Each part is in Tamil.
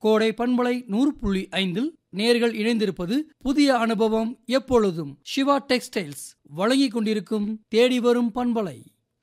கோடை பண்பலை நூறு புள்ளி ஐந்தில் நேர்கள் இணைந்திருப்பது புதிய அனுபவம் எப்பொழுதும் சிவா டெக்ஸ்டைல்ஸ் வழங்கிக் கொண்டிருக்கும் தேடி வரும் பண்பலை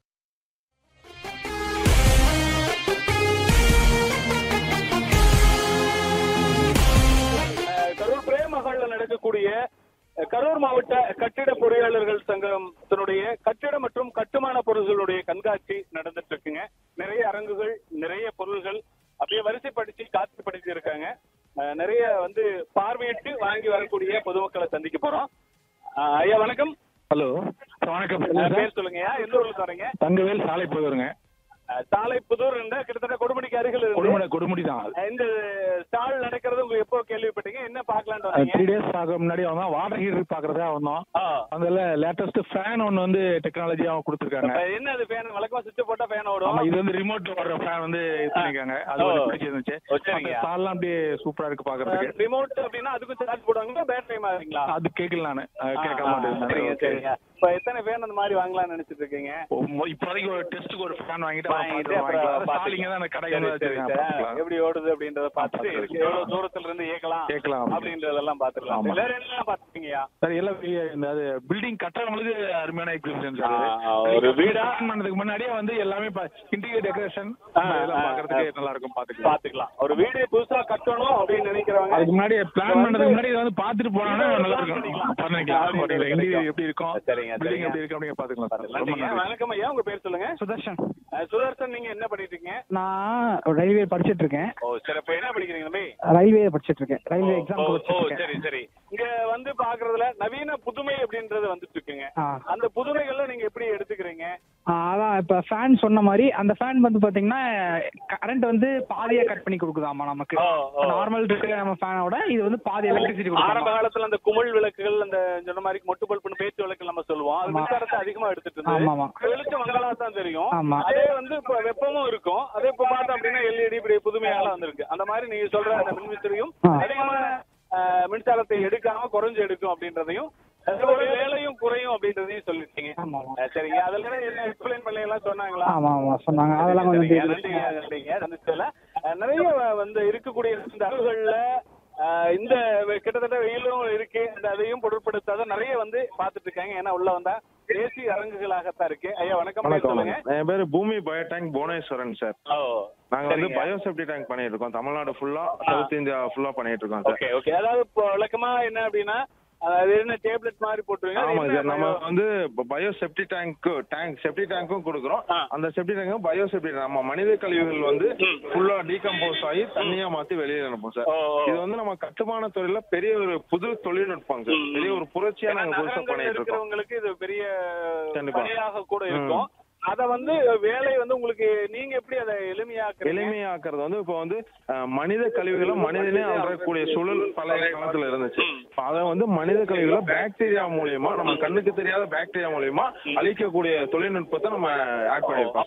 கரூர் பிரேமஹால்ல நடக்கக்கூடிய அஹ், கரூர் மாவட்ட கட்டிட பொறியாளர்கள் சங்கத்தினுடைய கட்டிட மற்றும் கட்டுமான பொருள்களுடைய கண்காட்சி நடந்துட்டு இருக்குங்க நிறைய அரங்குகள் நிறைய பொருள்கள் அப்படியே வரிசைப்படுத்தி காட்சிப்படுத்தி இருக்காங்க அஹ், நிறைய வந்து பார்வையிட்டு வாங்கி வரக்கூடிய பொதுமக்களை சந்திக்க போறோம் அஹ், ஐயா வணக்கம் ஹலோ வணக்கம் அஹ், பேர் சொல்லுங்கய்யா எந்த ஊர்ல தரீங்க தங்கவேல் சாலை போயிருங்க சாலை புதூர் என்ற கிட்டத்தட்ட கொடுமுடிக்கு அருகில் இருக்கு கொடுமுடி கொடுமுடி தான் இந்த ஸ்டால் நடக்கிறது உங்களுக்கு எப்போ கேள்விப்பட்டீங்க என்ன பார்க்கலாம்னு வந்தீங்க த்ரீ டேஸ் ஆக முன்னாடி வந்தோம் வாட்டர் ஹீட்டர் பாக்குறதா வந்தோம் ஆ. அதுல லேட்டஸ்ட் ஃபேன் ஒன்னு வந்து டெக்னாலஜி அவங்க கொடுத்துருக்காங்க இப்ப என்ன அது ஃபேன் வழக்கமா சுவிட்ச் போட்டா ஃபேன் ஓடும் ஆமா இது வந்து ரிமோட் வர்ற ஃபேன் வந்து இது பண்ணிருக்காங்க அது ஓ. வந்து பிடிச்சிருந்துச்சு ஓ, சரிங்க. ஸ்டால்லாம் அப்படியே சூப்பரா இருக்கு பாக்குறதுக்கு ரிமோட் அப்படின்னா அதுக்கும் சார்ஜ் போடுவாங்களா பேட்டரி மாதிரிங்களா அது கேட்கல நானு அது கேட்க ஆ, மாட்டேன் சரிங்க ஓகே சரிங்க இப்ப எத்தனை ஃபேன் அந்த மாதிரி வாங்கலாம்னு நினைச்சிட்டு இருக்கீங்க இப்போதைக்கு ஒரு டெஸ்ட்டுக்கு ஒரு ஃபேன் வாங்கிட்டு வாங்கிட்டு அப்புறம் ஸ்டாலிங்க தான் அந்த கடை சரி, வந்து சரி, வச்சிருக்காங்க சரி. பார்த்துக்கலாம். எப்படி ஓடுது அப்படின்றத பார்த்துட்டு பார்த்துக்கலாம். இதுக்கு எவ்வளவு தூரத்துல இருந்து இயக்கலாம் கேட்கலாம் அப்படி. அப்படின்றதெல்லாம் பாத்துக்கலாம் ஆமா. வேற என்ன பாத்துக்கீங்கயா சார் எல்லாம் வி- இந்த அது பில்டிங் கட்டறவங்களுக்கு அருமையான எக்ஸிபிஷன் சார் ஆ, ஆ, ஒரு வீடா? Plan பண்ணதுக்கு முன்னாடியே வந்து எல்லாமே இன்டீரியர் டெக்கரேஷன் ஆ, எல்லாம் ஆ, பாக்குறதுக்கு ஆ. நல்லா இருக்கும் பாத்துக்கலாம் பாத்துக்கலாம் ஒரு வீடு புதுசா கட்டணும் அப்படின்னு நினைக்கிறவங்க அதுக்கு முன்னாடி பிளான் வந்து- பண்ணதுக்கு முன்னாடி இதை வந்து பாத்துட்டு போனா நல்லா இருக்கும் பண்ணிக்கலாம். பண்ணிக்கலாம் அப்படின்றது இன்டீரியர் எப்படி இருக்கும் சரிங்க, பில்டிங் சரிங்க. எப்படி இருக்கு அப்படிங்க பாத்துக்கலாம் சார் ரொம்ப நன்றிங்க. நன்றி வணக்கம் ஐயா உங்க பேர் சொல்லுங்க சுதர்ஷன் அஹ், சுதர்சன் நீங்க என்ன பண்ணிட்டு இருக்கீங்க நான் ரயில்வே படிச்சிட்டு இருக்கேன் ஓ சரி அப்ப என்ன படிக்கிறீங்க தம்பி ரயில்வே படிச்சிட்டு இருக்கேன் ரயில்வே ஓ, எக்ஸாம் ஓ, படிச்சிட்டு ஓ, இருக்கேன் சரி சரி இங்க வந்து பாக்குறதுல நவீன புதுமை அப்படின்றது வந்துட்டு இருக்குங்க ஆ. அந்த புதுமைகள்ல நீங்க எப்படி எடுத்துக்கிறீங்க ஆ, அதான் இப்ப ஃபேன் சொன்ன மாதிரி அந்த ஃபேன் வந்து பாத்தீங்கன்னா கரண்ட் வந்து பாதியா கட் பண்ணி கொடுக்குதாமா நமக்கு ஓ, ஓ. நார்மல் இருக்கிற நம்ம ஃபேனோட இது வந்து பாதி எலக்ட்ரிசிட்டி ஆரம்ப கொடுக்கும் காலத்துல அந்த குமிழ் விளக்குகள் அந்த சொன்ன மாதிரி மொட்டு பல்புன்னு பேச்சு விளக்கு நம்ம சொல்லுவோம் அது ஆமா. மின்சாரத்தை அதிகமா எடுத்துட்டு ஆமா, இருந்தது ஆமா. வெளிச்சம் மங்களா தான் தெரியும் ஆமா. அதே வந்து இப்ப வெப்பமும் இருக்கும் அதே இப்ப பார்த்தோம் அப்படின்னா எல்இடி இப்படி புதுமையாக வந்திருக்கு அந்த மாதிரி நீங்க சொல்ற அந்த மின்விசிறியும் ஆ. அதிகமான அஹ், மின்சாரத்தை எடுக்காம குறைஞ்சு எடுக்கும் அப்படின்றதையும் அதோட வேலையும் குறையும் அப்படின்றதையும் சொல்லிட்டீங்க ஆமா ஆமா அஹ், சரிங்க அதுல என்ன எக்ஸ்பிளைன் பண்ணி எல்லாம் சொன்னாங்களா ஆமா ஆமா சொன்னாங்க அதெல்லாம் கொஞ்சம் சரிங்க, தெரியும். நன்றிங்க, நன்றிங்க. சந்திச்சதுல. அஹ், நிறைய வ- வந்து இருக்கக்கூடிய இந்த அருள்கள்ல அஹ், இந்த வெ- கிட்டத்தட்ட வெயிலும் இருக்கு இந்த அதையும் பொருட்படுத்தாத நிறைய வந்து பாத்துட்டு இருக்காங்க ஏன்னா உள்ள வந்தா ஏசி அரங்குகளாகத்தான் இருக்கு ஐயா வணக்கம் பேர் வணக்கம் சொல்லுங்க என் பேரு Bhoomi bio tank Bhuvaneswaran sir ஓ நாங்க வந்து சரிங்க. பயோசெப்டி டேங்க் பண்ணிட்டு இருக்கோம் தமிழ்நாடு ஃபுல்லா சவுத் இந்தியா ஃபுல்லா பண்ணிட்டு இருக்கோம் சார் ஓகே ஓகே அதாவது இப்போ வழக்கமா என்ன அப்படின்னா அது என்ன டேப்லெட் மாதிரி போட்டுருவீங்க அது ஆமா என்ன சார் நம்ம bio- வந்து bio septic tank tank septic டேங்க்கும் கொடுக்குறோம் ஆ. அந்த செப்டி டேங்க்கும் பயோ செப்டி நம்ம மனித கழிவுகள் வந்து ஃபுல்லா டீகம்போஸ் ஆகி தண்ணியா மாத்தி வெளியில அனுப்பும் சார் ஓ, ஓ. இது வந்து நம்ம கட்டுமான துறையில பெரிய ஒரு புது தொழில்நுட்பம் சார் ம். பெரிய ஒரு புரட்சியா ஏன்னா நாங்க புதுசா நகரங்கள்ல பண்ணிட்டு இருக்கோம் இருக்கிறவங்களுக்கு இது பெரிய கண்டிப்பா. பணியாக கூட இருக்கும் அத வந்து வேலை வந்து உங்களுக்கு நீங்க எப்படி அதை எளிமையாக்குறீங்க எளிமையாக்குறது வந்து இப்போ வந்து அஹ், மனித கழிவுகளை மனிதனே அன்றக்கூடிய சூழல் பழைய காலத்துல இருந்துச்சு இப்ப அதை வந்து மனித கழிவுகளை பாக்டீரியா மூலியமா நம்ம கண்ணுக்கு தெரியாத பாக்டீரியா மூலியமா அழிக்கக்கூடிய தொழில்நுட்பத்தை நம்ம ஆட் பண்ணிருக்கோம்